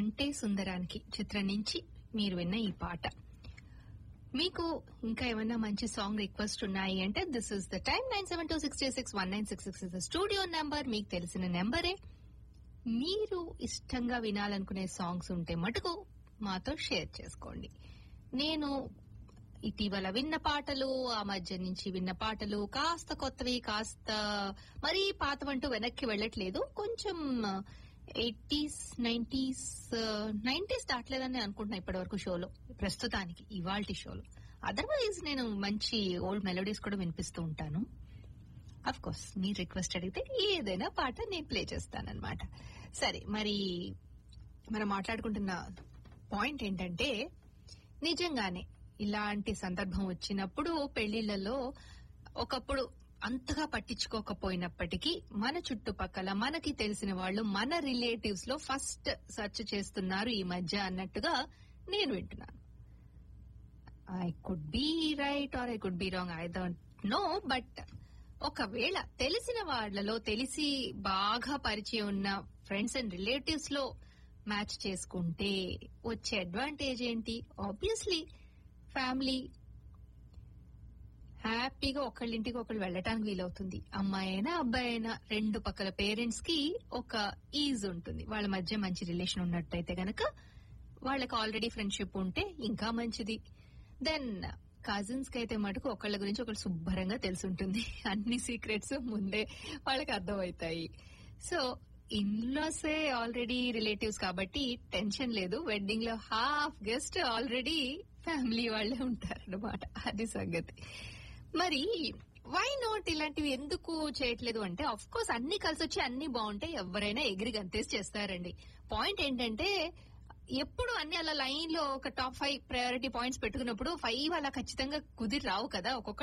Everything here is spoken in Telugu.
ఉంటే సుందరానికి చిత్రం నుంచి మీరు విన్న ఈ పాట మీకు ఇంకా ఏమైనా మంచి సాంగ్ రిక్వెస్ట్ ఉన్నాయి అంటే this is the time nine seven two six six one nine six six studio number మీకు తెలిసిన నెంబరే మీరు ఇష్టంగా వినాలనుకునే సాంగ్స్ ఉంటే మటుకు మాతో షేర్ చేసుకోండి నేను ఇటీవల విన్న పాటలు ఆ మధ్య నుంచి విన్న పాటలు కాస్త కొత్తవి కాస్త మరీ పాతవంటూ వెనక్కి వెళ్ళట్లేదు కొంచెం ఎయిటీస్ నైన్టీస్ నైన్టీస్ దాటలేదని అనుకుంటున్నా ఇప్పటి వరకు షోలో ప్రస్తుతానికి ఇవాల్టి షోలో అదర్వైజ్ నేను మంచి ఓల్డ్ మెలోడీస్ కూడా వినిపిస్తూ ఉంటాను అఫ్ కోర్స్ మీ రిక్వెస్ట్ అడిగితే ఏదైనా పాట నేను ప్లే చేస్తానన్నమాట సరే మరి మనం మాట్లాడుకుంటున్న పాయింట్ ఏంటంటే నిజంగానే ఇలాంటి సందర్భం వచ్చినప్పుడు పెళ్లిళ్లలో ఒకప్పుడు అంతగా పట్టించుకోకపోయినప్పటికీ మన చుట్టుపక్కల మనకి తెలిసిన వాళ్ళు మన రిలేటివ్స్ లో ఫస్ట్ సెర్చ్ చేస్తున్నారు ఈ మధ్య అన్నట్టుగా నేను వింటున్నాను I could be right or I could be wrong I don't know but ఒకవేళ తెలిసిన వాళ్ళలో తెలిసి బాగా పరిచయం ఉన్న ఫ్రెండ్స్ అండ్ రిలేటివ్స్ లో మ్యాచ్ చేసుకుంటే వచ్చే అడ్వాంటేజ్ ఏంటి ఆబ్వియస్లీ ఫ్యామిలీ హ్యాపీగా ఒకళ్ళింటికి ఒకళ్ళు వెళ్ళటానికి వీలవుతుంది అమ్మాయి అయినా అబ్బాయి అయినా రెండు పక్కల పేరెంట్స్ కి ఒక ఈజ్ ఉంటుంది వాళ్ళ మధ్య మంచి రిలేషన్ ఉన్నట్టయితే గనక వాళ్ళకి ఆల్రెడీ ఫ్రెండ్షిప్ ఉంటే ఇంకా మంచిది దెన్ కజిన్స్ కి అయితే మటుకు ఒకళ్ళ గురించి ఒకళ్ళు శుభ్రంగా తెలుసుంటుంది అన్ని సీక్రెట్స్ ముందే వాళ్ళకి అర్థమవుతాయి సో ఇన్లాసే ఆల్రెడీ రిలేటివ్స్ కాబట్టి టెన్షన్ లేదు వెడ్డింగ్ లో హాఫ్ గెస్ట్ ఆల్రెడీ ఫ్యామిలీ వాళ్ళే ఉంటారు అనమాట అది సంగతి మరి వై నాట్ ఇలాంటివి ఎందుకు చేయట్లేదు అంటే అఫ్ కోర్స్ అన్ని కలిసి వచ్చి అన్ని బాగుంటాయి ఎవరైనా ఎగిరి గంతేసి చేస్తారండి పాయింట్ ఏంటంటే ఎప్పుడు అన్ని అలా లైన్ లో ఒక టాప్ ఫైవ్ ప్రయారిటీ పాయింట్స్ పెట్టుకున్నప్పుడు ఫైవ్ అలా ఖచ్చితంగా కుదిరి రావు కదా ఒక్కొక్క